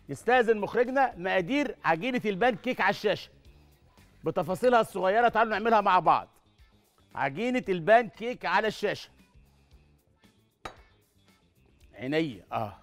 يستاذن مخرجنا مقادير عجينه البان كيك على الشاشه بتفاصيلها الصغيره تعالوا نعملها مع بعض عجينه البان كيك على الشاشه عينيا اه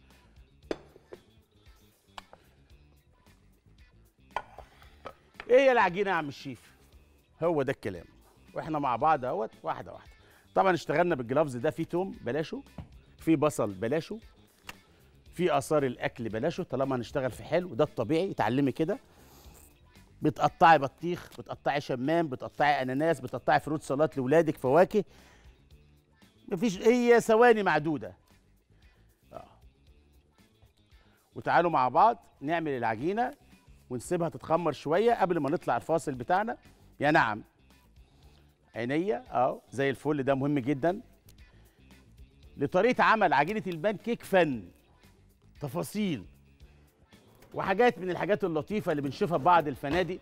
ايه هي العجينه يا عم الشيف هو ده الكلام واحنا مع بعض اهوت واحده واحده طبعا اشتغلنا بالجلافز ده في توم بلاشه في بصل بلاشه في اثار الاكل بلاشه طالما هنشتغل في حلو ده الطبيعي اتعلمي كده بتقطعي بطيخ بتقطعي شمام بتقطعي اناناس بتقطعي فروت سلطات لاولادك فواكه مفيش هي ثواني معدوده آه. وتعالوا مع بعض نعمل العجينه ونسيبها تتخمر شويه قبل ما نطلع الفاصل بتاعنا يا نعم عينيا اه زي الفل ده مهم جدا لطريقه عمل عجينه البان كيك فن تفاصيل وحاجات من الحاجات اللطيفه اللي بنشوفها في بعض الفنادق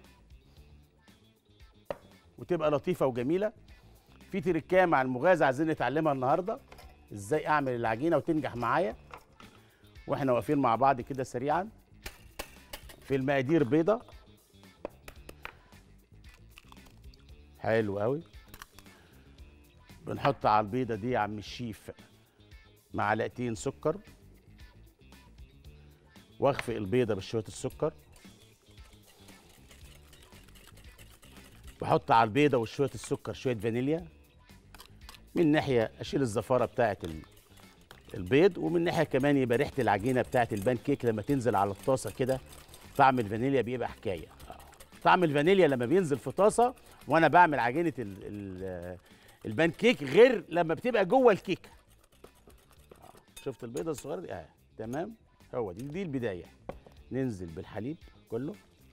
وتبقى لطيفه وجميله في تركايه مع المغازه عايزين نتعلمها النهارده ازاي اعمل العجينه وتنجح معايا واحنا واقفين مع بعض كده سريعا في المقادير بيضه حلو قوي بنحط على البيضه دي يا عم الشيف معلقتين سكر واخفق البيضه بشويه السكر بحط على البيضه وشويه السكر شويه فانيليا من ناحيه اشيل الزفاره بتاعه ال- البيض ومن ناحيه كمان يبقى ريحه العجينه بتاعه البان كيك لما تنزل على الطاسه كده طعم الفانيليا بيبقى حكايه آه. طعم الفانيليا لما بينزل في طاسه وانا بعمل عجينه ال ال البان كيك غير لما بتبقى جوه الكيكه آه. شفت البيضه الصغيره دي اه تمام هو دي دي البدايه ننزل بالحليب كله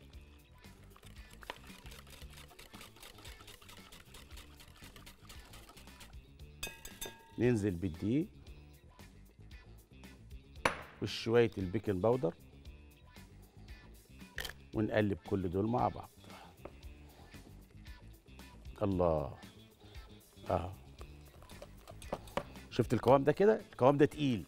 ننزل بالدقيق وشويه البيكنج باودر ونقلب كل دول مع بعض الله اه شفت القوام ده كده القوام ده تقيل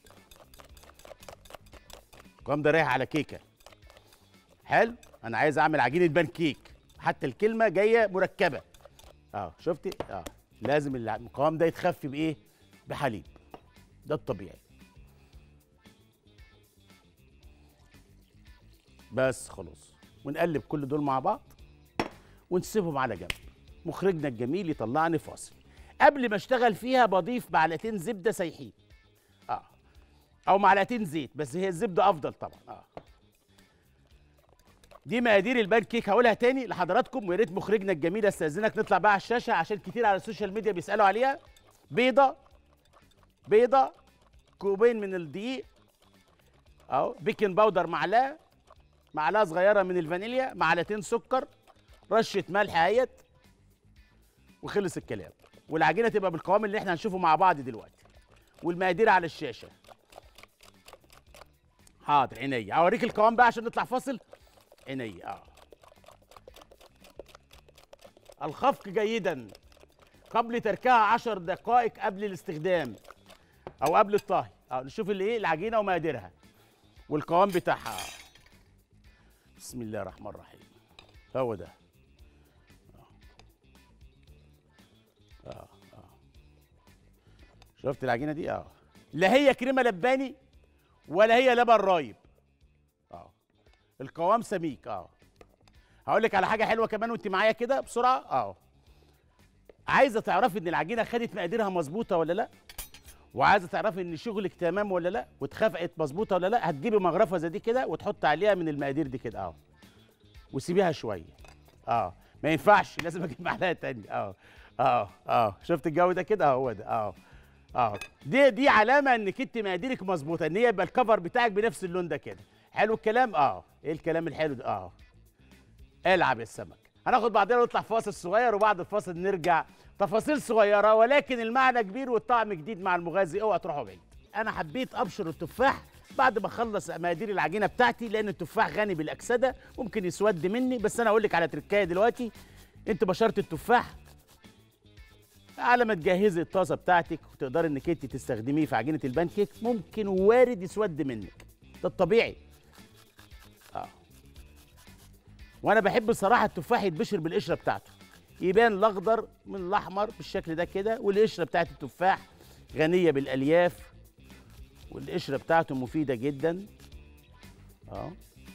القوام ده رايح على كيكه حلو انا عايز اعمل عجينه بان كيك حتى الكلمه جايه مركبه اه شفتي اه لازم الع- القوام ده يتخفي بايه بحليب ده الطبيعي بس خلاص ونقلب كل دول مع بعض ونسيبهم على جنب مخرجنا الجميل يطلعني فاصل قبل ما اشتغل فيها بضيف معلقتين زبده سايحين اه او معلقتين زيت بس هي الزبده افضل طبعا اه دي مقادير البان كيك هقولها تاني لحضراتكم ويا ريت مخرجنا الجميل استاذنك نطلع بقى على الشاشه عشان كتير على السوشيال ميديا بيسالوا عليها بيضه بيضه كوبين من الدقيق اهو بيكنج باودر معلقه معلقه صغيره من الفانيليا معلقتين سكر رشه ملح اهيت وخلص الكلام والعجينه تبقى بالقوام اللي احنا هنشوفه مع بعض دلوقتي والمقادير على الشاشه حاضر عينيا اوريك القوام بقى عشان نطلع فاصل عينيا اه الخفق جيدا قبل تركها عشر دقائق قبل الاستخدام او قبل الطهي اه نشوف اللي ايه العجينه ومقاديرها والقوام بتاعها بسم الله الرحمن الرحيم هو ده اه اه شفت العجينه دي اه لا هي كريمه لباني ولا هي لبن رايب اه القوام سميك اه هقول لك على حاجه حلوه كمان وانت معايا كده بسرعه اه عايزه تعرفي ان العجينه خدت مقاديرها مظبوطه ولا لا وعايزه تعرفي ان شغلك تمام ولا لا واتخفقت مظبوطه ولا لا هتجيبي مغرفه زي دي كده وتحط عليها من المقادير دي كده اه وسيبيها شويه اه ما ينفعش لازم اجيب معلقه تانية اه اه اه شفت الجو ده كده هو ده اه اه دي دي علامه انك انت مقاديرك مظبوطه ان هي يبقى الكفر بتاعك بنفس اللون ده كده حلو الكلام اه ايه الكلام الحلو ده اه العب يا السمك هناخد بعدين نطلع فاصل صغير وبعد الفاصل نرجع تفاصيل صغيره ولكن المعنى كبير والطعم جديد مع المغازي اوعى تروحوا بعيد انا حبيت ابشر التفاح بعد ما اخلص مقادير العجينه بتاعتي لان التفاح غني بالاكسده ممكن يسود مني بس انا اقول لك على تركايه دلوقتي انت بشرت التفاح على ما تجهزي الطاسه بتاعتك وتقدري انك انت تستخدميه في عجينه البان كيك ممكن وارد يسود منك ده الطبيعي وانا بحب صراحه التفاح يتبشر بالقشره بتاعته يبان الاخضر من الاحمر بالشكل ده كده والقشره بتاعت التفاح غنيه بالالياف والقشره بتاعته مفيده جدا اه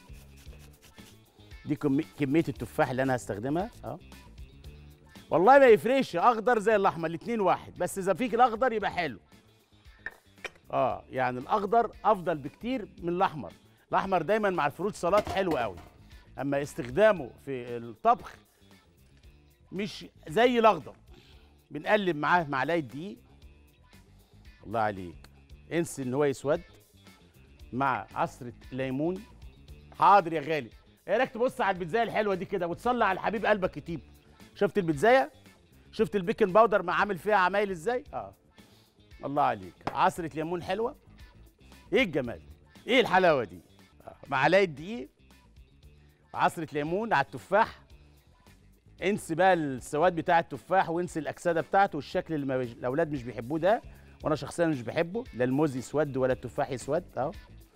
دي كمي- كميه التفاح اللي انا هستخدمها اه والله ما يفرقش اخضر زي الاحمر الاتنين واحد بس اذا فيك الاخضر يبقى حلو اه يعني الاخضر افضل بكتير من الاحمر الاحمر دايما مع الفروت سلطات حلو قوي اما استخدامه في الطبخ مش زي الاخضر بنقلب معاه معلقه دقيق الله عليك انسى ان هو يسود مع عصره ليمون حاضر يا غالي ايه رايك تبص على البيتزايه الحلوه دي كده وتصلي على الحبيب قلبك يطيب شفت البيتزايه شفت البيكنج باودر مع عامل فيها عمايل ازاي اه الله عليك عصره ليمون حلوه ايه الجمال ده؟ ايه الحلاوه دي آه. معلقه دقيق عصره ليمون على التفاح انسي بقى السواد بتاع التفاح وانسي الاكسده بتاعته والشكل اللي ما بيج- الاولاد مش بيحبوه ده وانا شخصيا مش بحبه لا الموز يسود ولا التفاح يسود اهو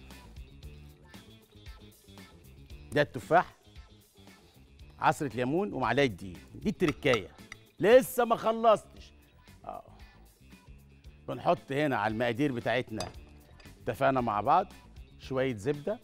ده التفاح عصره ليمون ومعلقه دقيق دي التركايه لسه ما خلصتش اه بنحط هنا على المقادير بتاعتنا اتفقنا مع بعض شويه زبده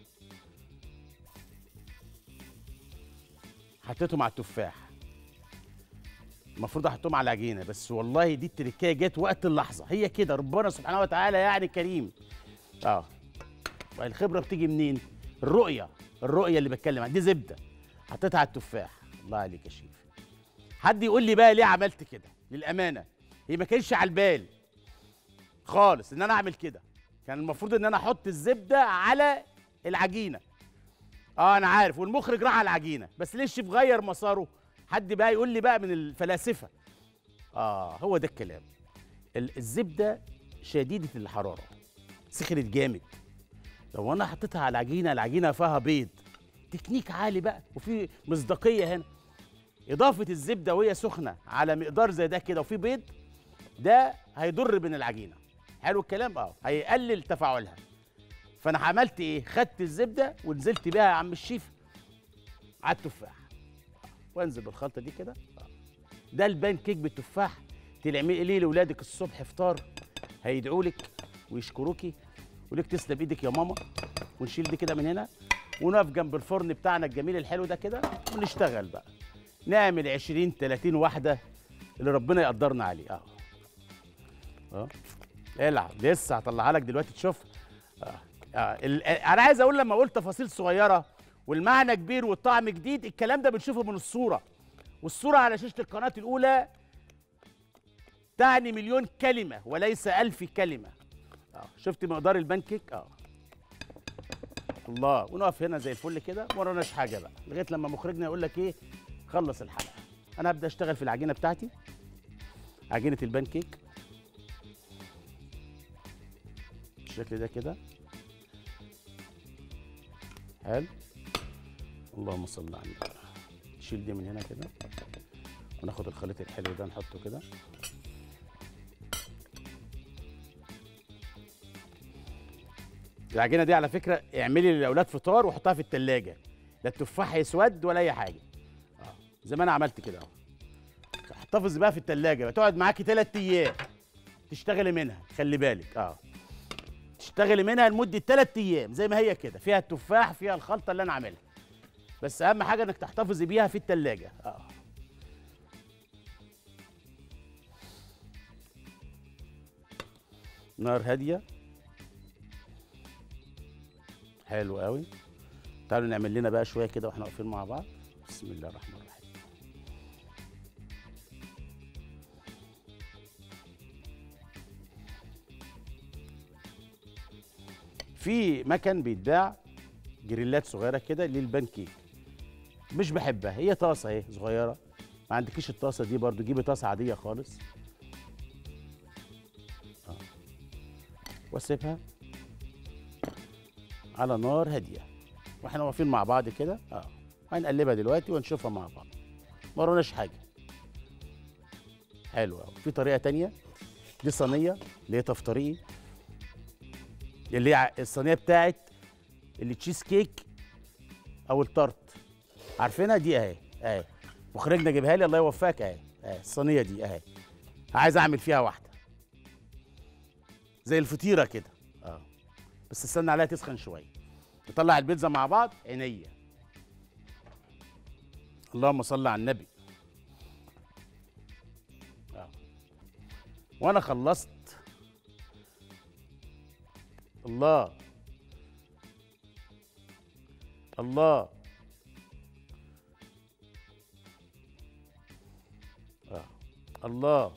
حطيتهم على التفاح المفروض احطهم على العجينه بس والله دي التركايه جت وقت اللحظه هي كده ربنا سبحانه وتعالى يعني كريم اه الخبره بتيجي منين الرؤيه الرؤيه اللي بتكلم عنها دي زبده حطيتها على التفاح الله عليك يا شيف حد يقول لي بقى ليه عملت كده للامانه هي ما كانش على البال خالص ان انا اعمل كده كان المفروض ان انا احط الزبده على العجينه اه انا عارف والمخرج راح على العجينه بس ليه الشيف غير مساره حد بقى يقول لي بقى من الفلاسفه اه هو ده الكلام ال- الزبده شديده الحراره سخنت جامد لو انا حطيتها على العجينه العجينه فيها بيض تكنيك عالي بقى وفي مصداقيه هنا اضافه الزبده وهي سخنه على مقدار زي ده كده وفي بيض ده هيضر بين العجينه حلو الكلام اه هيقلل تفاعلها فانا عملت ايه خدت الزبده ونزلت بيها يا عم الشيف على التفاح وانزل بالخلطه دي كده آه. ده البان كيك بالتفاح تعملي ليه لاولادك الصبح فطار هيدعوا لك ويشكروكي ولك تسلم ايدك يا ماما ونشيل دي كده من هنا ونقف جنب الفرن بتاعنا الجميل الحلو ده كده ونشتغل بقى نعمل 20 30 واحده اللي ربنا يقدرنا عليه اه اه العب لسه هطلعها لك دلوقتي تشوف آه. آه. ال- آه، انا عايز اقول لما اقول تفاصيل صغيره والمعنى كبير والطعم جديد الكلام ده بنشوفه من الصوره والصوره على شاشه القناه الاولى تعني مليون كلمه وليس ألف كلمه اه شفت مقدار البانكيك اه الله ونقف هنا زي الفل كده ما وراناش حاجه بقى لغايه لما مخرجنا يقول لك ايه خلص الحلقه انا هبدا اشتغل في العجينه بتاعتي عجينه البانكيك بالشكل ده كده حلو اللهم صل على النبي نشيل دي من هنا كده وناخد الخليط الحلو ده نحطه كده العجينه دي على فكره اعملي للاولاد فطار وحطها في التلاجة لا التفاح يسود ولا اي حاجه اه زي ما انا عملت كده اهو احتفظ بقى في التلاجة بقى تقعد معاكي ثلاث ايام تشتغلي منها خلي بالك اه تشتغلي منها لمده ثلاث ايام زي ما هي كده فيها التفاح فيها الخلطه اللي انا عاملها بس اهم حاجه انك تحتفظي بيها في التلاجة اه نار هاديه حلو قوي تعالوا نعمل لنا بقى شويه كده واحنا واقفين مع بعض بسم الله الرحمن الرحيم في مكان بيتباع جريلات صغيره كده للبان كيك مش بحبها هي طاسه اهي صغيره ما عندكيش الطاسه دي برضو جيبي طاسه عاديه خالص آه. واسيبها على نار هاديه واحنا واقفين مع بعض كده اه هنقلبها دلوقتي ونشوفها مع بعض ما وراناش حاجه حلو قوي في طريقه تانية دي صينيه اللي هي تفطريه اللي هي ع- الصينيه بتاعت اللي تشيز كيك او التارت عارفينها دي اهي اهي مخرجنا جيبها لي الله يوفقك اهي اهي الصينيه دي اهي عايز اعمل فيها واحده زي الفطيره كده اه بس استنى عليها تسخن شويه نطلع البيتزا مع بعض عينيا اللهم صل على النبي آه. وانا خلصت الله الله آه. الله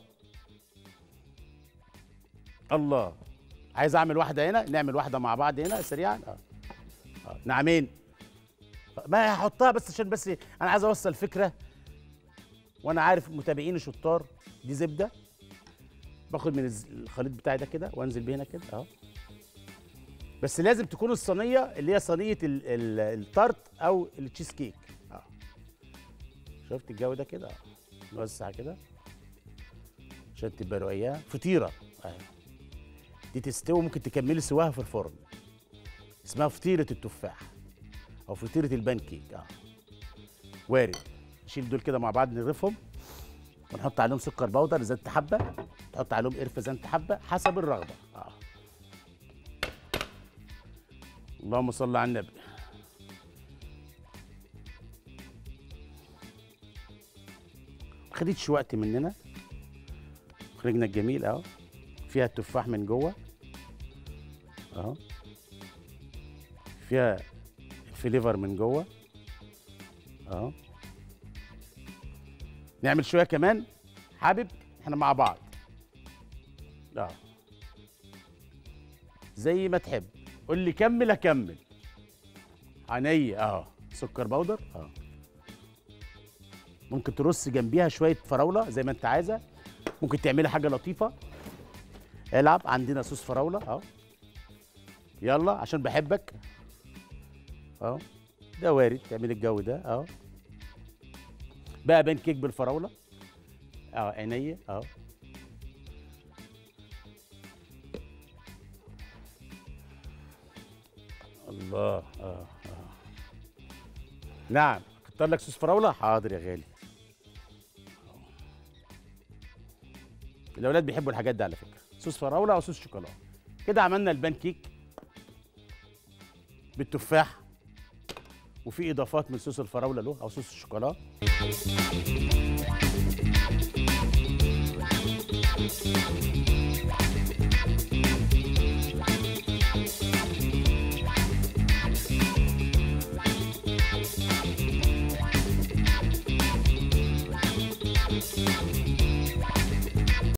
الله عايز اعمل واحده هنا نعمل واحده مع بعض هنا سريعا اه, آه. نعمين ما هحطها بس عشان بس انا عايز اوصل فكره وانا عارف متابعيني شطار دي زبده باخد من الز- الخليط بتاعي ده كده وانزل بيه هنا كده اهو بس لازم تكون الصينيه اللي هي صينيه ال- ال- التارت او التشيز كيك اه شفت الجو ده كده اه نوسع كده عشان تبقى رقيقه فطيره اهي دي تستوي ممكن تكملي سواها في الفرن اسمها فطيره التفاح او فطيره البان كيك اه وارد نشيل دول كده مع بعض نغرفهم ونحط عليهم سكر بودر اذا انت حابه تحط عليهم قرفه اذا انت حابه حسب الرغبه اه اللهم صل على النبي ما خدتش وقت مننا خرجنا الجميل اهو فيها التفاح من جوه اهو فيها الفليفر من جوه اهو نعمل شويه كمان حابب احنا مع بعض اه زي ما تحب قول لي كمل اكمل عينيا اه سكر بودر اه ممكن ترص جنبيها شويه فراوله زي ما انت عايزه ممكن تعملي حاجه لطيفه العب عندنا صوص فراوله اهو يلا عشان بحبك اهو ده وارد تعملي الجو ده اهو بقى بان كيك بالفراوله اه عينيا اهو الله اه اه نعم اختار لك صوص فراوله حاضر يا غالي الاولاد بيحبوا الحاجات دي على فكره صوص فراوله او صوص شوكولاته كده عملنا البان كيك بالتفاح وفي اضافات من صوص الفراوله له او صوص الشوكولاته